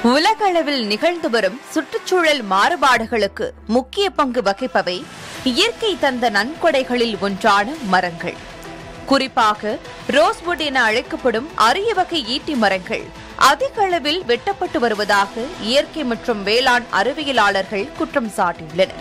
உலகளவில் நிகழ்ந்து வரும் சுற்றுச்சூழல் மாறுபாடுகளுக்கு முக்கிய பங்கு வகிப்பவை இயற்கை தந்த நன்கொடைகளில் ஒன்றான மரங்கள் குறிப்பாக ரோஸ்வுட் என அழைக்கப்படும் அரிய வகை ஈட்டி மரங்கள் அதிக அளவில் வெட்டப்பட்டு வருவதாக இயற்கை மற்றும் வேளாண் அறிவியலாளர்கள் குற்றம் சாட்டியுள்ளனர்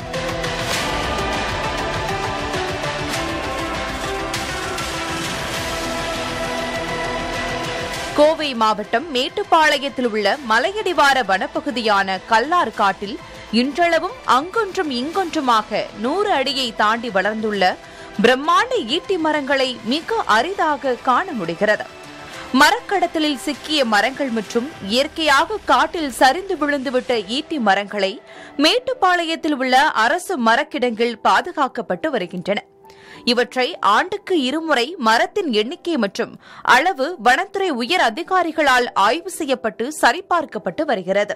கோவை மாவட்டம் மேட்டுப்பாளையத்தில் உள்ள மலையடிவார வனப்பகுதியான கல்லார் காட்டில் இன்றளவும் அங்கொன்றும் இங்கொன்றுமாக நூறு அடியை தாண்டி வளர்ந்துள்ள பிரம்மாண்ட ஈட்டி மரங்களை மிக அரிதாக காண முடிகிறது மரக்கடத்தலில் சிக்கிய மரங்கள் மற்றும் இயற்கையாக காட்டில் சரிந்து விழுந்துவிட்ட ஈட்டி மரங்களை மேட்டுப்பாளையத்தில் உள்ள அரசு மரக்கிடங்கில் பாதுகாக்கப்பட்டு வருகின்றன இவற்றை ஆண்டுக்கு இருமுறை மரத்தின் எண்ணிக்கை மற்றும் அளவு வனத்துறை உயர் அதிகாரிகளால் ஆய்வு செய்யப்பட்டு சரிபார்க்கப்பட்டு வருகிறது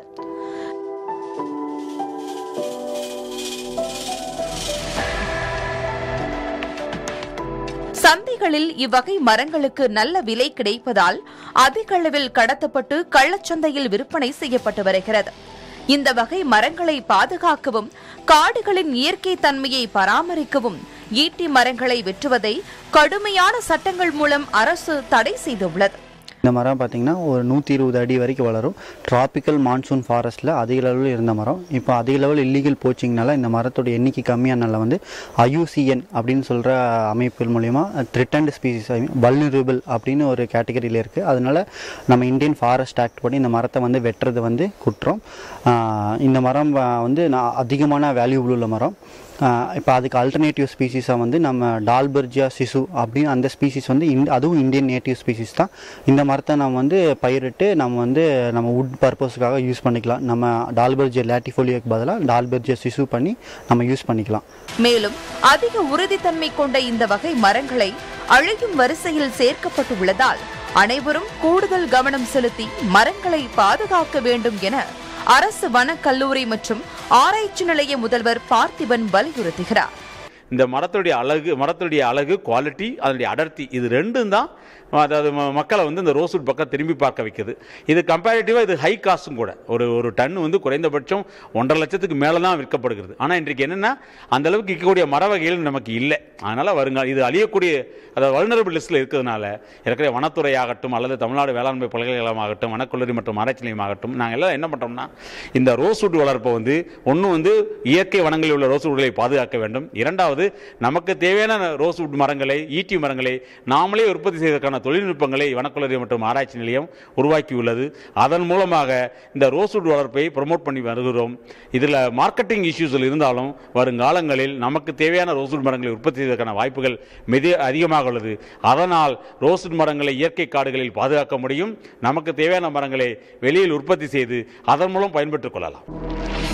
சந்தைகளில் இவ்வகை மரங்களுக்கு நல்ல விலை கிடைப்பதால் அதிக அளவில் கடத்தப்பட்டு கள்ளச்சந்தையில் விற்பனை செய்யப்பட்டு வருகிறது இந்த வகை மரங்களை பாதுகாக்கவும் காடுகளின் இயற்கை தன்மையை பராமரிக்கவும் ஈட்டி மரங்களை வெட்டுவதை கடுமையான சட்டங்கள் மூலம் அரசு தடை செய்துள்ளது இந்த மரம் பார்த்தீங்கன்னா ஒரு நூற்றி இருபது அடி வரைக்கும் வளரும் டிராபிக்கல் மான்சூன் ஃபாரஸ்ட்டில் அதிக லெவலில் இருந்த மரம் இப்போ அதிக லெவல் இல்லீகல் போச்சிங்னால இந்த மரத்தோட எண்ணிக்கை கம்மியானால வந்து ஐயூசிஎன் அப்படின்னு சொல்கிற அமைப்பு மூலிமா த்ரிட்டன்ட் ஸ்பீசிஸ் வல்னரபிள் அப்படின்னு ஒரு கேட்டகரியில் இருக்குது அதனால நம்ம இந்தியன் ஃபாரஸ்ட் ஆக்ட் படி இந்த மரத்தை வந்து வெட்டுறது வந்து குற்றம் ஆஹ் இந்த மரம் வ- வந்து நான் அதிகமான வேல்யூபிள் உள்ள மரம் இப்போ அதுக்கு அல்டர்னேட்டிவ் ஸ்பீசிஸாக வந்து நம்ம டால்பர்ஜியா சிசு அப்படின்னு அந்த ஸ்பீசிஸ் வந்து இந் அதுவும் இந்தியன் நேட்டிவ் ஸ்பீசிஸ் தான் இந்த மரத்தை நம்ம வந்து பயிரிட்டு நம்ம வந்து நம்ம வுட் பர்பஸ்க்காக யூஸ் பண்ணிக்கலாம் நம்ம டால்பர்ஜியா லேட்டிஃபோலியோக்கு பதிலாக டால்பர்ஜியா சிசு பண்ணி நம்ம யூஸ் பண்ணிக்கலாம் மேலும் அதிக உறுதித்தன்மை கொண்ட இந்த வகை மரங்களை அழியும் வரிசையில் சேர்க்கப்பட்டுள்ளதால் அனைவரும் கூடுதல் கவனம் செலுத்தி மரங்களை பாதுகாக்க வேண்டும் என அரசு வனக்கல்லூரி மற்றும் ஆராய்ச்சி நிலைய முதல்வர் பார்த்திபன் வலியுறுத்துகிறார் இந்த மரத்துடைய அழகு மரத்துடைய அழகு குவாலிட்டி அதனுடைய அடர்த்தி இது ரெண்டும் தான் அதாவது ம- மக்களை வந்து இந்த ரோஸ்வுட் பக்கம் திரும்பி பார்க்க வைக்குது இது கம்பேரிட்டிவாக இது ஹை காஸ்ட்டும் கூட ஒரு ஒரு டன் வந்து குறைந்தபட்சம் ஒன்றரை லட்சத்துக்கு மேலே தான் விற்கப்படுகிறது ஆனால் இன்றைக்கு என்னென்னா அந்த அளவுக்கு விற்கக்கூடிய மர வகைகள் நமக்கு இல்லை அதனால் வருங்கால இது அழியக்கூடிய அதாவது வல்னரபிள் லிஸ்ட்டில் இருக்கிறதுனால இருக்கிற வனத்துறை ஆகட்டும் அல்லது தமிழ்நாடு வேளாண்மை பல்கலைக்கழகம் ஆகட்டும் வனக்கல்லூரி மற்றும் ஆராய்ச்சி நிலையம் ஆகட்டும் நாங்கள் எல்லாம் என்ன பண்ணுறோம்னா இந்த ரோஸ்வுட் வளர்ப்பை வந்து ஒன்று வந்து இயற்கை வனங்களில் உள்ள ரோஸ்வுட்களை பாதுகாக்க வேண்டும் இரண்டாவது நமக்கு தேவையான ரோஸ்வுட் மரங்களை ஈட்டி மரங்களை நாமளே உற்பத்தி செய்வதற்கான தொழில்நுட்பங்களை வனக்கல்லூரி மற்றும் ஆராய்ச்சி நிலையம் உருவாக்கியுள்ளது அதன் மூலமாக இந்த ரோஸ்வுட் வளர்ப்பை ப்ரமோட் பண்ணி வருகிறோம் இதில் மார்க்கெட்டிங் இஷ்யூஸ்கள் இருந்தாலும் வருங்காலங்களில் நமக்கு தேவையான ரோஸ்வுட் மரங்களை உற்பத்தி செய்வதற்கான வாய்ப்புகள் மிக அதிகமாக உள்ளது அதனால் ரோஸ்வுட் மரங்களை இயற்கை காடுகளில் பாதுகாக்க முடியும் நமக்கு தேவையான மரங்களை வெளியில் உற்பத்தி செய்து அதன் மூலம் பயன்பெற்றுக் கொள்ளலாம்